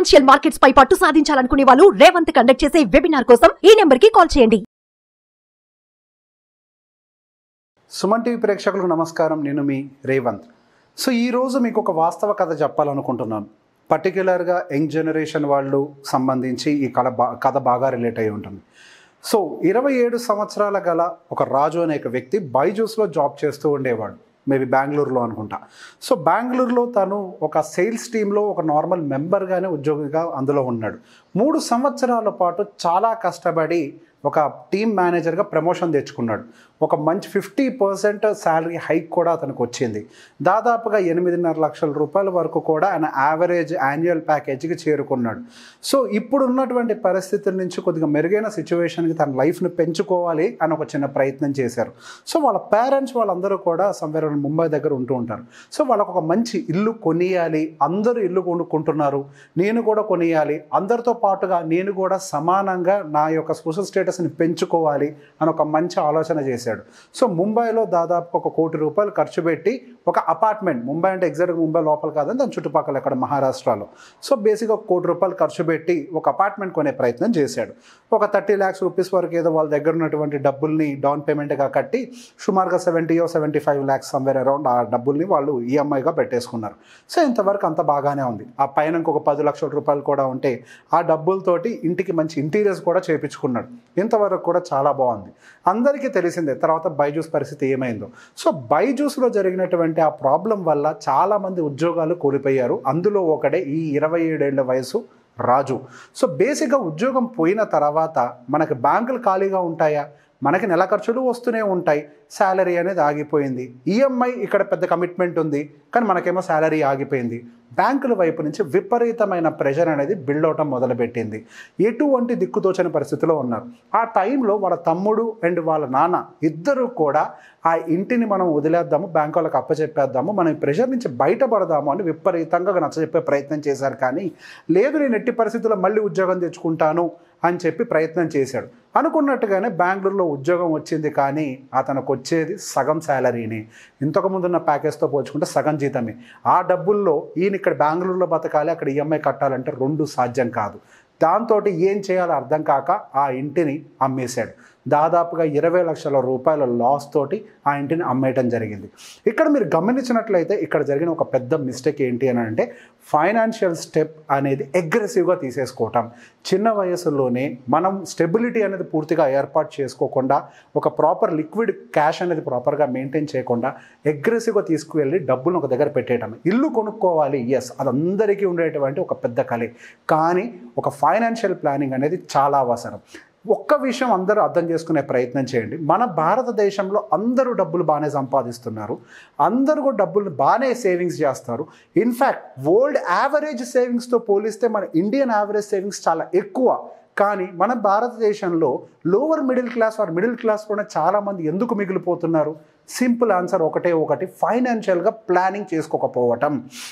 financial markets పై పట్టు సాధించాలనుకునే వాళ్ళు Revanth conduct చేసే వెబినార్ కోసం ఈ నెంబర్ కి కాల్ చేయండి సుమన్ టీవీ ప్రేక్షకులకు నమస్కారం నేను మీ రేవంత్ సో ఈరోజు మీకు ఒక వాస్తవ కథ చెప్పాలనుకుంటున్నాను పర్టిక్యులర్గా యంగ్ జనరేషన్ వాళ్ళు సంబంధించి ఈ కథ బా కథ బాగా రిలేట్ అయి ఉంటుంది సో ఇరవై ఏడు సంవత్సరాల గల ఒక రాజు అనే ఒక వ్యక్తి బైజూస్లో జాబ్ చేస్తూ ఉండేవాడు మేబీ బెంగళూరులో అనుకుంటా సో బెంగళూరులో తను ఒక సేల్స్ టీంలో ఒక నార్మల్ మెంబర్గానే ఉద్యోగిగా అందులో ఉన్నాడు మూడు సంవత్సరాల పాటు చాలా కష్టపడి ఒక టీమ్ మేనేజర్గా ప్రమోషన్ తెచ్చుకున్నాడు ఒక మంచి ఫిఫ్టీ పర్సెంట్ శాలరీ హైక్ కూడా అతనికి వచ్చింది దాదాపుగా ఎనిమిదిన్నర లక్షల రూపాయల వరకు కూడా ఆయన యావరేజ్ యాన్యువల్ ప్యాకేజీకి చేరుకున్నాడు సో ఇప్పుడు ఉన్నటువంటి పరిస్థితుల నుంచి కొద్దిగా మెరుగైన సిచ్యువేషన్కి తన లైఫ్ని పెంచుకోవాలి అని ఒక చిన్న ప్రయత్నం చేశారు సో వాళ్ళ పేరెంట్స్ వాళ్ళందరూ కూడా సంవేర్ ముంబై దగ్గర ఉంటూ ఉంటారు సో వాళ్ళకు ఒక మంచి ఇల్లు కొనియాలి అందరూ ఇల్లు కొనుక్కుంటున్నారు నేను కూడా కొనియాలి అందరితో పాటుగా నేను కూడా సమానంగా నా యొక్క సోషల్ స్టేటస్ని పెంచుకోవాలి అని ఒక మంచి ఆలోచన చేశాడు సో ముంబైలో దాదాపు ఒక కోటి రూపాయలు ఖర్చు పెట్టి ఒక అపార్ట్మెంట్ ముంబై అంటే ఎగ్జాక్ట్గా ముంబై లోపల కాదని దాని చుట్టుపక్కల ఇక్కడ మహారాష్ట్రలో సో బేసిక్గా ఒక కోటి రూపాయలు ఖర్చు పెట్టి ఒక అపార్ట్మెంట్ కొనే ప్రయత్నం చేశాడు ఒక థర్టీ ల్యాక్స్ రూపీస్ వరకు ఏదో వాళ్ళ దగ్గర ఉన్నటువంటి డబ్బుల్ని డౌన్ పేమెంట్గా కట్టి సుమారుగా seventy seventy five lakhs somewhere around ఆ డబ్బుల్ని వాళ్ళు ఈఎంఐగా పెట్టేసుకున్నారు సో ఇంతవరకు అంత బాగానే ఉంది ఆ పైన ఇంకొక పది లక్షల రూపాయలు కూడా ఉంటే ఆ డబ్బులతోటి ఇంటికి మంచి ఇంటీరియర్స్ కూడా చేపించుకున్నాడు ఇంతవరకు కూడా చాలా బాగుంది అందరికీ తెలిసిందే తర్వాత బైజూస్ పరిస్థితి ఏమైందో సో బైజూస్లో జరిగినటువంటి ఆ ప్రాబ్లం వల్ల చాలామంది ఉద్యోగాలు కోల్పోయారు అందులో ఒకడే ఈ ఇరవై ఏడేళ్ల వయసు రాజు సో బేసిక్గా ఉద్యోగం పోయిన తర్వాత మనకి బ్యాంకులు ఖాళీగా ఉంటాయా మనకి నెల ఖర్చులు వస్తూనే ఉంటాయి శాలరీ అనేది ఆగిపోయింది ఈఎంఐ ఇక్కడ పెద్ద కమిట్మెంట్ ఉంది కానీ మనకేమో శాలరీ ఆగిపోయింది బ్యాంకుల వైపు నుంచి విపరీతమైన ప్రెషర్ అనేది బిల్డ్ అవటం మొదలుపెట్టింది ఎటువంటి దిక్కుతోచని పరిస్థితిలో ఉన్నారు ఆ టైంలో వాళ్ళ తమ్ముడు అండ్ వాళ్ళ నాన్న ఇద్దరు కూడా ఆ ఇంటిని మనం వదిలేద్దాము బ్యాంక్ వాళ్ళకి అప్పచెప్పేద్దాము మనం ఈ ప్రెషర్ నుంచి బయటపడదాము అని విపరీతంగా నచ్చజెప్పే ప్రయత్నం చేశారు కానీ లేదు నేను ఎట్టి పరిస్థితుల్లో మళ్ళీ ఉద్యోగం తెచ్చుకుంటాను అని చెప్పి ప్రయత్నం చేశాడు అనుకున్నట్టుగానే బెంగళూరులో ఉద్యోగం వచ్చింది కానీ అతనికి వచ్చేది సగం శాలరీని ఇంతకుముందు ఉన్న ప్యాకేజ్తో పోల్చుకుంటే సగం జీతమే ఆ డబ్బుల్లో ఈయన ఇక్కడ బెంగళూరులో బతకాలి అక్కడ ఈఎంఐ కట్టాలంటే రెండు సాధ్యం కాదు దాంతో ఏం చేయాలో అర్థం కాక ఆ ఇంటిని అమ్మేశాడు దాదాపుగా ఇరవై లక్షల రూపాయల లాస్ తోటి ఆ ఇంటిని అమ్మేయటం జరిగింది ఇక్కడ మీరు గమనించినట్లయితే ఇక్కడ జరిగిన ఒక పెద్ద మిస్టేక్ ఏంటి అని అంటే ఫైనాన్షియల్ స్టెప్ అనేది అగ్రెసివ్గా తీసేసుకోవటం చిన్న వయసులోనే మనం స్టెబిలిటీ అనేది పూర్తిగా ఏర్పాటు చేసుకోకుండా ఒక ప్రాపర్ లిక్విడ్ క్యాష్ అనేది ప్రాపర్గా మెయింటైన్ చేయకుండా అగ్రెసివ్గా తీసుకువెళ్ళి డబ్బులు ఒక దగ్గర పెట్టేయటం ఇల్లు కొనుక్కోవాలి ఎస్ అది అందరికీ ఉండేటువంటి ఒక పెద్ద కళే కానీ ఒక ఫైనాన్షియల్ ప్లానింగ్ అనేది చాలా అవసరం ఒక్క విషయం అందరూ అర్థం చేసుకునే ప్రయత్నం చేయండి మన భారతదేశంలో అందరూ డబ్బులు బాగానే సంపాదిస్తున్నారు అందరూ కూడా డబ్బులు బాగానే సేవింగ్స్ చేస్తారు ఇన్ఫ్యాక్ట్ వరల్డ్ యావరేజ్ సేవింగ్స్తో పోలిస్తే మన ఇండియన్ యావరేజ్ సేవింగ్స్ చాలా ఎక్కువ కానీ మన భారతదేశంలో lower middle class or middle క్లాస్లోనే చాలామంది ఎందుకు మిగిలిపోతున్నారు సింపుల్ ఆన్సర్ ఒకటే ఒకటి ఫైనాన్షియల్గా ప్లానింగ్ చేసుకోకపోవటం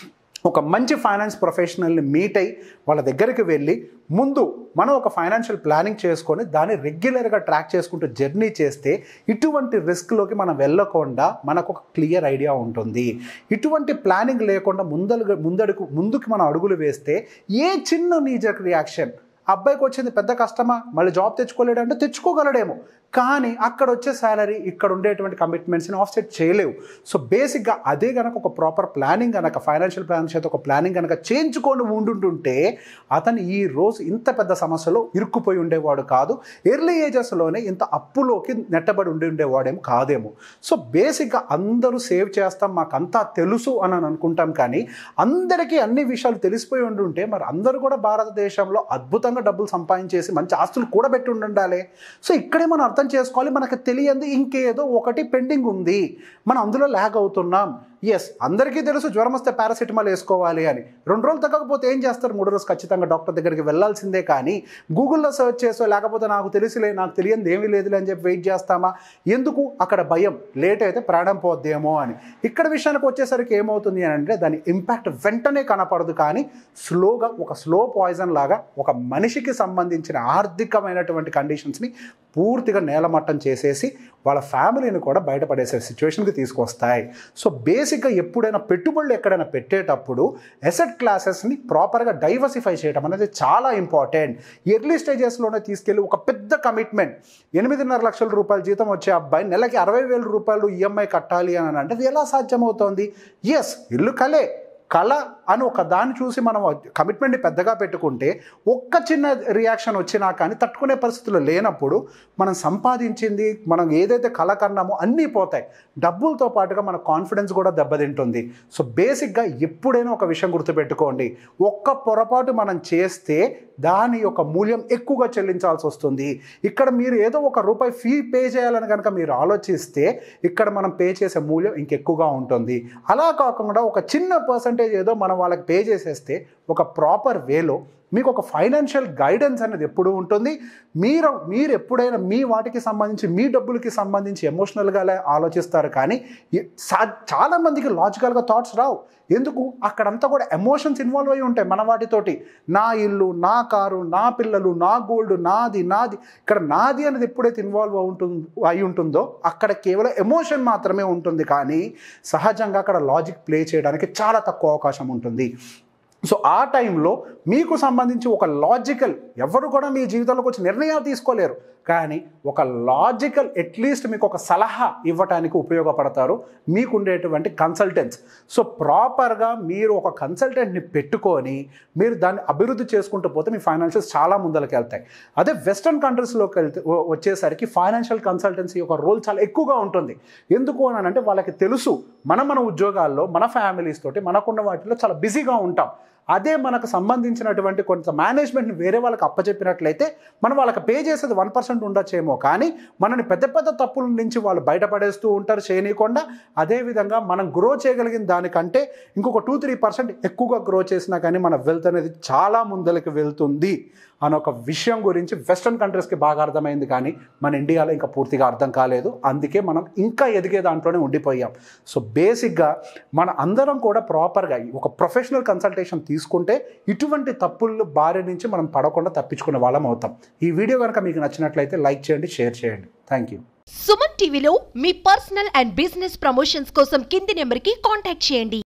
ఒక మంచి ఫైనాన్స్ ప్రొఫెషనల్ని మీట్ అయ్యి వాళ్ళ దగ్గరికి వెళ్ళి ముందు మనం ఒక ఫైనాన్షియల్ ప్లానింగ్ చేసుకొని దాన్ని రెగ్యులర్గా ట్రాక్ చేసుకుంటూ జర్నీ చేస్తే ఇటువంటి రిస్క్లోకి మనం వెళ్ళకుండా మనకు ఒక క్లియర్ ఐడియా ఉంటుంది ఇటువంటి ప్లానింగ్ లేకుండా ముందలు ముందడుగు ముందుకు మనం అడుగులు వేస్తే ఏ చిన్న నీజర్ రియాక్షన్ అబ్బాయికి వచ్చింది పెద్ద కష్టమా మళ్ళీ జాబ్ తెచ్చుకోలేడు అంటే తెచ్చుకోగలడేమో కానీ అక్కడ వచ్చే శాలరీ ఇక్కడ ఉండేటువంటి కమిట్మెంట్స్ని ఆఫ్సెట్ చేయలేవు సో బేసిక్గా అదే కనుక ఒక ప్రాపర్ ప్లానింగ్ కనుక ఫైనాన్షియల్ ప్లాన్ చేత ఒక ప్లానింగ్ కనుక చేయించుకొని ఉండుంటుంటే అతను ఈ రోజు ఇంత పెద్ద సమస్యలో ఇరుక్కుపోయి ఉండేవాడు కాదు ఎర్లీ ఏజెస్లోనే ఇంత అప్పులోకి నెట్టబడి ఉండి ఉండేవాడేమో కాదేమో సో బేసిక్గా అందరూ సేవ్ చేస్తాం మాకంతా తెలుసు అని అని అనుకుంటాం కానీ అందరికీ అన్ని విషయాలు తెలిసిపోయి ఉండుంటే మరి అందరూ కూడా భారతదేశంలో అద్భుతంగా డబ్బులు సంపాదించేసి మంచి ఆస్తులు కూడా పెట్టి ఉండాలి సో ఇక్కడే మనం అర్థం చేసుకోవాలి మనకు తెలియంది ఇంకేదో ఒకటి పెండింగ్ ఉంది మనం అందులో ల్యాగ్ అవుతున్నాం ఎస్ అందరికీ తెలుసు జ్వరం వస్తే పారాసిటమాల్ వేసుకోవాలి అని రెండు రోజులు తగ్గకపోతే ఏం చేస్తారు మూడు రోజు ఖచ్చితంగా డాక్టర్ దగ్గరికి వెళ్ళాల్సిందే కానీ గూగుల్లో సెర్చ్ చేసో లేకపోతే నాకు తెలిసిలే నాకు తెలియంది ఏమీ లేదులే అని చెప్పి వెయిట్ చేస్తామా ఎందుకు అక్కడ భయం లేట్ అయితే ప్రాణం పోద్దేమో అని ఇక్కడ విషయానికి వచ్చేసరికి ఏమవుతుంది అని అంటే దాని ఇంపాక్ట్ వెంటనే కనపడదు కానీ స్లోగా ఒక స్లో పాయిజన్ లాగా ఒక మనిషికి సంబంధించిన ఆర్థికమైనటువంటి కండిషన్స్ని పూర్తిగా నేలమట్టం చేసేసి వాళ్ళ ఫ్యామిలీని కూడా బయటపడేసే సిచ్యువేషన్కి తీసుకొస్తాయి సో బేసిక్ బేసిక్గా ఎప్పుడైనా పెట్టుబడులు ఎక్కడైనా పెట్టేటప్పుడు ఎసెట్ క్లాసెస్ని ప్రాపర్గా డైవర్సిఫై చేయడం అనేది చాలా ఇంపార్టెంట్ ఎర్లీ స్టేజెస్లోనే తీసుకెళ్ళి ఒక పెద్ద కమిట్మెంట్ ఎనిమిదిన్నర లక్షల రూపాయల జీతం వచ్చే అబ్బాయి నెలకి అరవై వేల రూపాయలు ఈఎంఐ కట్టాలి అని అంటే అది ఎలా సాధ్యమవుతోంది ఎస్ ఇల్లు కలే కళ అని ఒక దాన్ని చూసి మనం కమిట్మెంట్ని పెద్దగా పెట్టుకుంటే ఒక్క చిన్న రియాక్షన్ వచ్చినా కానీ తట్టుకునే పరిస్థితులు లేనప్పుడు మనం సంపాదించింది మనం ఏదైతే కళ కన్నామో అన్నీ పోతాయి డబ్బులతో పాటుగా మన కాన్ఫిడెన్స్ కూడా దెబ్బతింటుంది సో బేసిక్గా ఎప్పుడైనా ఒక విషయం గుర్తుపెట్టుకోండి ఒక్క పొరపాటు మనం చేస్తే దాని యొక్క మూల్యం ఎక్కువగా చెల్లించాల్సి వస్తుంది ఇక్కడ మీరు ఏదో ఒక రూపాయి ఫీ పే చేయాలని కనుక మీరు ఆలోచిస్తే ఇక్కడ మనం పే చేసే మూల్యం ఇంకెక్కువగా ఉంటుంది అలా కాకుండా ఒక చిన్న పర్సంటేజ్ ఏదో మనం వాళ్ళకి పే చేసేస్తే ఒక ప్రాపర్ వేలో మీకు ఒక ఫైనాన్షియల్ గైడెన్స్ అనేది ఎప్పుడు ఉంటుంది మీరు మీరు ఎప్పుడైనా మీ వాటికి సంబంధించి మీ డబ్బులకి సంబంధించి ఎమోషనల్గా ఆలోచిస్తారు కానీ ఎ- సా- చాలామందికి లాజికల్గా థాట్స్ రావు ఎందుకు అక్కడంతా కూడా ఎమోషన్స్ ఇన్వాల్వ్ అయి ఉంటాయి మన వాటితోటి నా ఇల్లు నా కారు నా పిల్లలు నా గోల్డ్ నాది నాది ఇక్కడ నాది అనేది ఎప్పుడైతే ఇన్వాల్వ్ ఉంటుంది అయి ఉంటుందో అక్కడ కేవలం ఎమోషన్ మాత్రమే ఉంటుంది కానీ సహజంగా అక్కడ లాజిక్ ప్లే చేయడానికి చాలా తక్కువ అవకాశం ఉంటుంది సో ఆ టైంలో మీకు సంబంధించి ఒక లాజికల్ ఎవరు కూడా మీ జీవితంలోకి వచ్చి నిర్ణయాలు తీసుకోలేరు కానీ ఒక లాజికల్ అట్లీస్ట్ మీకు ఒక సలహా ఇవ్వటానికి ఉపయోగపడతారు మీకు ఉండేటువంటి కన్సల్టెంట్స్ సో ప్రాపర్గా మీరు ఒక కన్సల్టెంట్ని పెట్టుకొని మీరు దాన్ని అభివృద్ధి చేసుకుంటూ పోతే మీ ఫైనాన్షియల్స్ చాలా ముందరికి వెళ్తాయి అదే వెస్ట్రన్ కంట్రీస్లోకి వెళ్తే వ- వచ్చేసరికి ఫైనాన్షియల్ కన్సల్టెన్సీ యొక్క రోల్ చాలా ఎక్కువగా ఉంటుంది ఎందుకు అని అంటే వాళ్ళకి తెలుసు మన మన ఉద్యోగాల్లో మన ఫ్యామిలీస్ తోటి మనకున్న వాటిలో చాలా బిజీగా ఉంటాం అదే మనకు సంబంధించినటువంటి కొంత మేనేజ్మెంట్ని వేరే వాళ్ళకి అప్పచెప్పినట్లయితే మనం వాళ్ళకి పే చేసేది వన్ పర్సెంట్ ఉండొచ్చేమో కానీ మనని పెద్ద పెద్ద తప్పుల నుంచి వాళ్ళు బయటపడేస్తూ ఉంటారు చేయనీయకుండా అదేవిధంగా మనం గ్రో చేయగలిగిన దానికంటే ఇంకొక టూ త్రీ పర్సెంట్ ఎక్కువగా గ్రో చేసినా కానీ మన వెల్త్ అనేది చాలా ముందరికి వెళ్తుంది అని ఒక విషయం గురించి వెస్ట్రన్ కంట్రీస్కి బాగా అర్థమైంది కానీ మన ఇండియాలో ఇంకా పూర్తిగా అర్థం కాలేదు అందుకే మనం ఇంకా ఎదిగే దాంట్లోనే ఉండిపోయాం సో బేసిక్గా మన అందరం కూడా ప్రాపర్గా ఒక ప్రొఫెషనల్ కన్సల్టేషన్ తీసుకుంటే ఇటువంటి తప్పులు బారి నుంచి మనం పడకుండా తప్పించుకునే వాళ్ళం అవుతాం ఈ వీడియో కనుక మీకు నచ్చినట్లయితే లైక్ చేయండి షేర్ చేయండి థ్యాంక్ యూ సుమన్ టీవీలో మీ పర్సనల్ అండ్ బిజినెస్ ప్రమోషన్స్ కోసం కింది నెంబర్కి కాంటాక్ట్ చేయండి